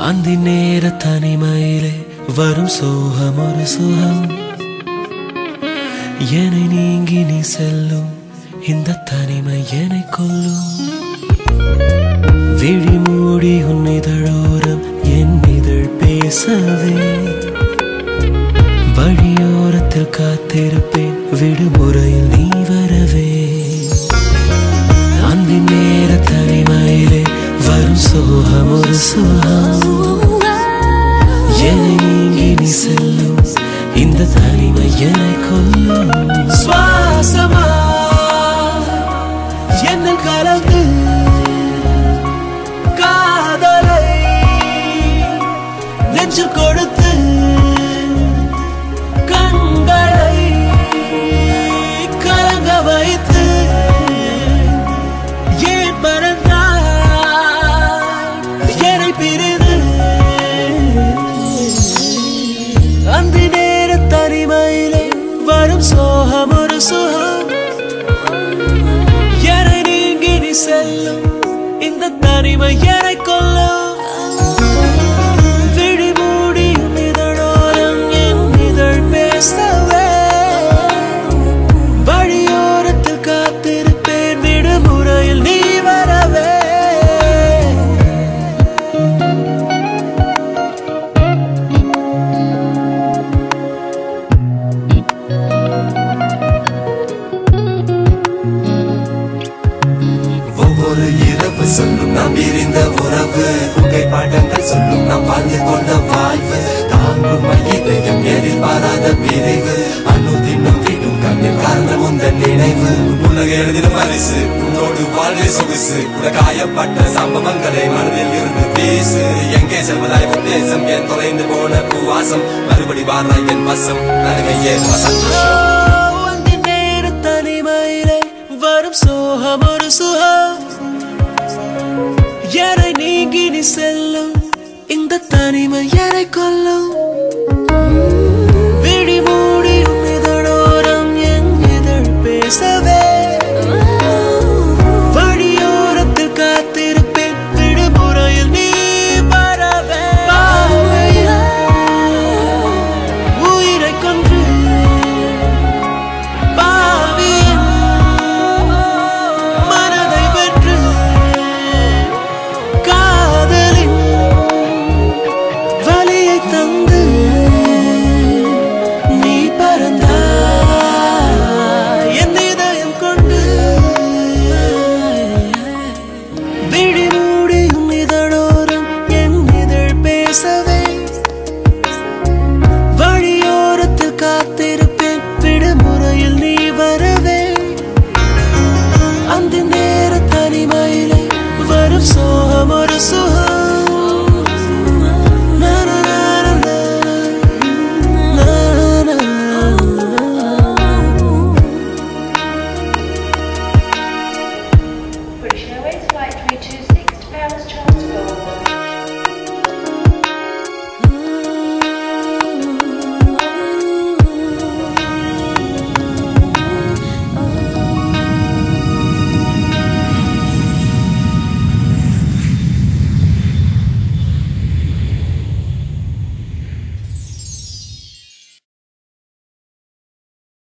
அந்தி நேர தனிமையிலே வரும் சோகம் ஒரு சுகம் என்னை நீங்கி நீ செல்லும் இந்த தனிமை என்னை கொல்லும் விழி மூடி உன் இதழோரம் என் இதழ் பேசவே வழியோரத்தில் காத்திருப்பேன் விடுமுறையில் நீ வரவே அந்தி நேர தனிமையிலே வரும் சோகம் ஒரு சுகம் என்னை நீங்கி நீ செல்லும் இந்த தனிமை என்னை கொல்லும் சுவாசமா என்னில் கலந்து காதலை நெஞ்சில் கொடுத்து கண்களை கலங்க வைத்து ஏன் மறந்தாய் என்னை பிரிது அந்த நேர தனிமையிலே வரும் சோகம் ஒரு சுகம் என்னை நீங்கி நீ செல்லும் இந்த தனிமை என்னை கொல்லும் விழி மூடி உன் இதழோரம் என் இதழ் பேசவே வழியோரத்தில் காத்திருப்பேன் விடுமுறையில் நீ வரவே ஒவ்வொரு இரவு சொல்லும் நாம் பிரிந்த உறவு புகைப்படங்கள் சொல்லும் நாம் வாழ்ந்து கொண்ட வாழ்வு தாங்கும் இதயம் எதிர்பாராத பிரிவு அனுதினம் விடும் கண்ணில் காரணம் உந்த நினைவு உலக எழுதின பரிசு உன்னோடு வாழ்வே சொகுசு உனக்காயப்பட்ட சம்பவங்களை மனதில் இருந்து பேசு எங்கே செல்வதாய் உத்தேசம் என் தொலைந்து போன பூவாசம் மறுபடி வாராய் என் வசம் நடுகை ஏன் சந்தோஷம் அந்த நேர தனிமையிலே வரும் சோகம் ஒரு சுகம் என்னை நீங்கி நீ செல்லும் இந்த தனிமை என்னை கொல்லும்